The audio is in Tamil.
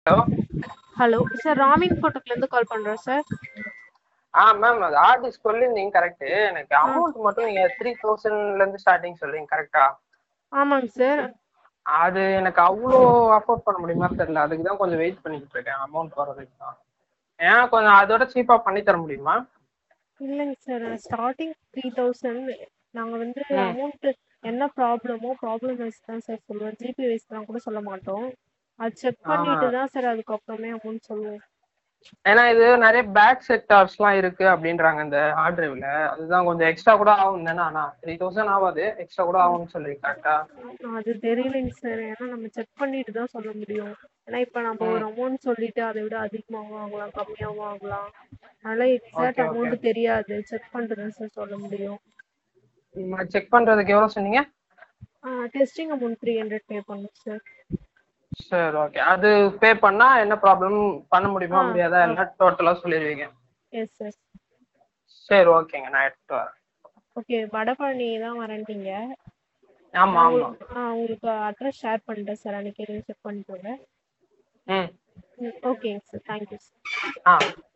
ஹலோ ஹலோ சார் ராமின் கோட்டக்லேருந்து கால் பண்ணுறோம் சார் ஆ மேம் அது ஆர்டிஸ்ட் சொல்லியிருந்தீங்க கரெக்டு எனக்கு அமௌண்ட் மட்டும் நீங்கள் த்ரீ தௌசண்ட்லேருந்து ஸ்டார்டிங் சொல்றீங்க கரெக்டா ஆமாங்க சார் அது எனக்கு அவ்வளோ அஃபோர்ட் பண்ண முடியுமா தெரியல அதுக்கு தான் கொஞ்சம் வெயிட் பண்ணிக்கிட்டு இருக்கேன் அமௌண்ட் வர வரைக்கும் தான் ஏன் கொஞ்சம் அதோட சீப்பாக பண்ணி தர முடியுமா இல்லைங்க சார் ஸ்டார்டிங் த்ரீ தௌசண்ட் நாங்கள் வந்து ம். அமௌண்ட்டு என்ன ப்ராப்ளமோ ப்ராப்ளம் வைஸ் தான் சார் சொல்லுவோம் ஜிபே வைஸ்லாம் கூட சொல்ல மாட்டோம் அது செக் பண்ணிட்டு தான் சார் அதுக்கப்புறமே அமௌண்ட் சொல்லுவோம் ஏன்னா இது நிறைய பேக் செக்டார்ஸ்லாம் இருக்கு அப்படின்றாங்க இந்த ஹார்ட் டிரைவ்ல அதுதான் கொஞ்சம் எக்ஸ்ட்ரா கூட ஆகும் தானே ஆனால் த்ரீ தௌசண்ட் ஆகாது எக்ஸ்ட்ரா கூட ஆகும்னு சொல்லி கரெக்டா அது தெரியலைங்க சார் ஏன்னா நம்ம செக் பண்ணிட்டு தான் சொல்ல முடியும் ஏன்னா இப்போ நம்ம ஒரு அமௌண்ட் சொல்லிட்டு அதை விட அதிகமாகவும் ஆகலாம் கம்மியாகவும் ஆகலாம் அதனால எக்ஸாக்ட் Okay, okay. அமௌண்ட் தெரியாது செக் பண்ணிட்டு தான் சார் சொல்ல முடியும் செக் பண்றதுக்கு எவ்வளோ சொன்னீங்க testing amount three hundred pay பண்ணணும் சார் சரி ஓகே அது பே பண்ணா என்ன ப்ராப்ளம் பண்ண முடியுமா ஆ, முடியாதா ஆ. எல்லாம் டோட்டலா சொல்லிடுவீங்க எஸ் சார் சரி ஓகேங்க நான் எடுத்துட்டு வரேன் ஓகே வடபழனி தான் வரேன்ட்டீங்க ஆமா நான் ஆமா உங்களுக்கு ஆ உங்களுக்கு அட்ரஸ் ஷேர் பண்ணிட்டேன் சார் அன்னைக்கு நீங்கள் செக் பண்ணிக்கோங்க ம் ம் ஓகேங்க சார் தேங்க்யூ சார் ஆ